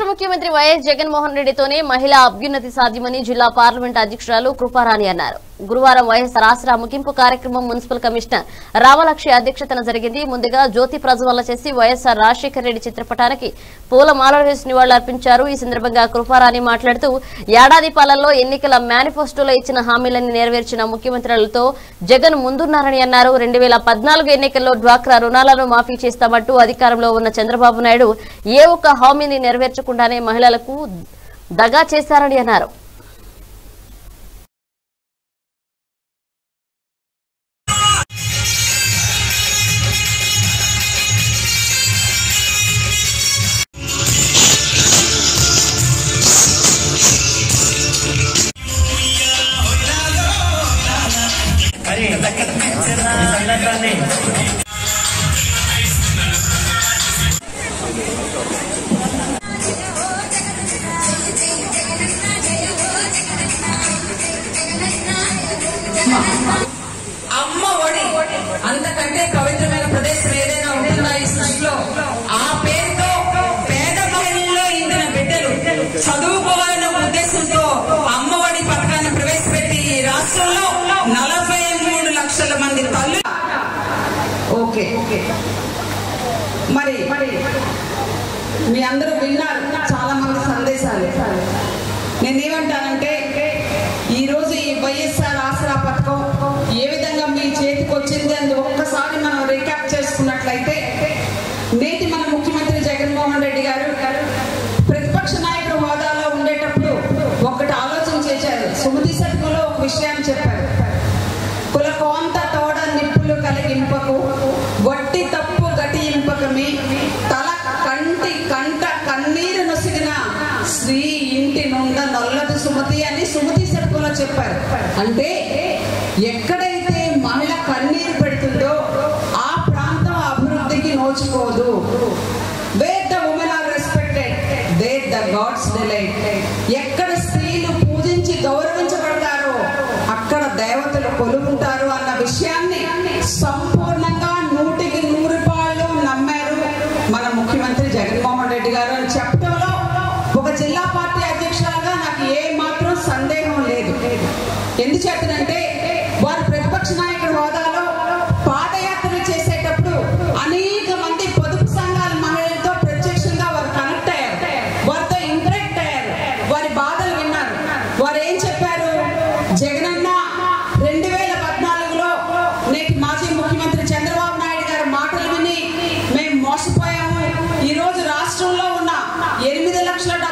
రాష్ట్ర ముఖ్యమంత్రి వైఎస్ జగన్మోహన్ రెడ్డితోనే మహిళా అభ్యున్నతి సాధ్యమని జిల్లా పార్లమెంట్ అధ్యక్షురాలు కృపారాణి అన్నారు గురువారం వైఎస్ రాష్ట్ర ముగింపు కార్యక్రమం మున్సిపల్ కమిషనర్ రామలక్ష్మి అధ్యక్షతన జరిగింది ముందుగా జ్యోతి ప్రజ్వలన చేసి వైఎస్ఆర్ రాజశేఖర రెడ్డి చిత్రపటానికి పూలమాలలు వేసి నివాళులర్పించారు ఈ సందర్భంగా కృపారాణి మాట్లాడుతూ ఏడాది పాలనలో ఎన్నికల మేనిఫెస్టోలో ఇచ్చిన హామీలన్నీ నెరవేర్చిన ముఖ్యమంత్రులతో జగన్ ముందున్నారని అన్నారు రెండు వేల పద్నాలుగు ఎన్నికల్లో డ్వాక్రా రుణాలను మాఫీ చేస్తామంటూ అధికారంలో ఉన్న చంద్రబాబు నాయుడు ఏ ఒక్క హామీని నెరవేర్చకుండానే మహిళలకు దగా చేశారని అన్నారు మరి ఈ సందర్భాన్ని అమ్మ ఒడి అంతకంటే పవిత్రమైన ప్రదేశం ఏదైనా ఉంటుందా ఈ సృష్టిలో ఆ పేరుతో పేద మహిళల్లో ఇందిన బిడ్డలు చదువుకోవాలన్న ఉద్దేశంతో అమ్మ ఒడి పథకాన్ని ప్రవేశపెట్టి ఈ రాష్ట్రంలో నలభై మూడు లక్షల మంది తల్లు ఓకే మరి మీ అందరూ విన్నారు చాలా మంది సందేశాలు నేనేమంటానంటే ఈ రోజు ఈ వైఎస్ఆర్ ఆసరా పథకం ఏ విధంగా మీ చేతికి వచ్చింది అని ఒక్కసారి మనం రీక్యాప్ చేసుకున్నట్లయితే నేటి మన ముఖ్యమంత్రి జగన్మోహన్ రెడ్డి గారు ప్రతిపక్ష నాయకుడు హోదాలో ఉండేటప్పుడు ఒకటి ఆలోచన చేశారు సుమతి శతకంలో ఒక విషయాన్ని చెప్పారు కుల కోంత తోడ నిప్పులు కలిగింపకు వట్టి తప్పు గటి ఇంపకమి తల కంటి కంట కన్నీరు నొసిగిన శ్రీ ఇంటి నుండ నల్లది సుమతి అని సుమతి శతకంలో చెప్పారు అంటే ఎక్కడైతే మహిళ కన్నీరు పెడుతుందో ఆ ప్రాంతం అభివృద్ధికి నోచుకోదు where the women are respected there the gods delight ఎక్కడ స్త్రీలు పూజించి గౌరవించబడతారో అక్కడ దేవతలు కొలువుంటారు అన్న విషయాన్ని సంపూర్ణంగా నూటికి నూరు పాళ్ళు నమ్మారు మన ముఖ్యమంత్రి జగన్మోహన్ రెడ్డి గారు అని చెప్పడంలో ఒక జిల్లా పార్టీ అధ్యక్షురాలుగా నాకు ఏ మాత్రం సందేహం లేదు ఎందుచేతనంటే వారు ప్రతిపక్ష నాయకుడి హోదాలో పాదయాత్రలు చేసేటప్పుడు అనేక మంది పొదుపు సంఘాల మహిళలతో ప్రత్యక్షంగా వారు కనెక్ట్ అయ్యారు వారితో ఇంటరాక్ట్ అయ్యారు వారి బాధలు విన్నారు వారు ఏం చెప్పారు జగనన్న రెండు వేల పద్నాలుగులో నేటి మాజీ ముఖ్యమంత్రి చంద్రబాబు నాయుడు గారి మాటలు విని మేము మోసపోయాము ఈ రోజు రాష్ట్రంలో ఉన్న ఎనిమిది లక్షల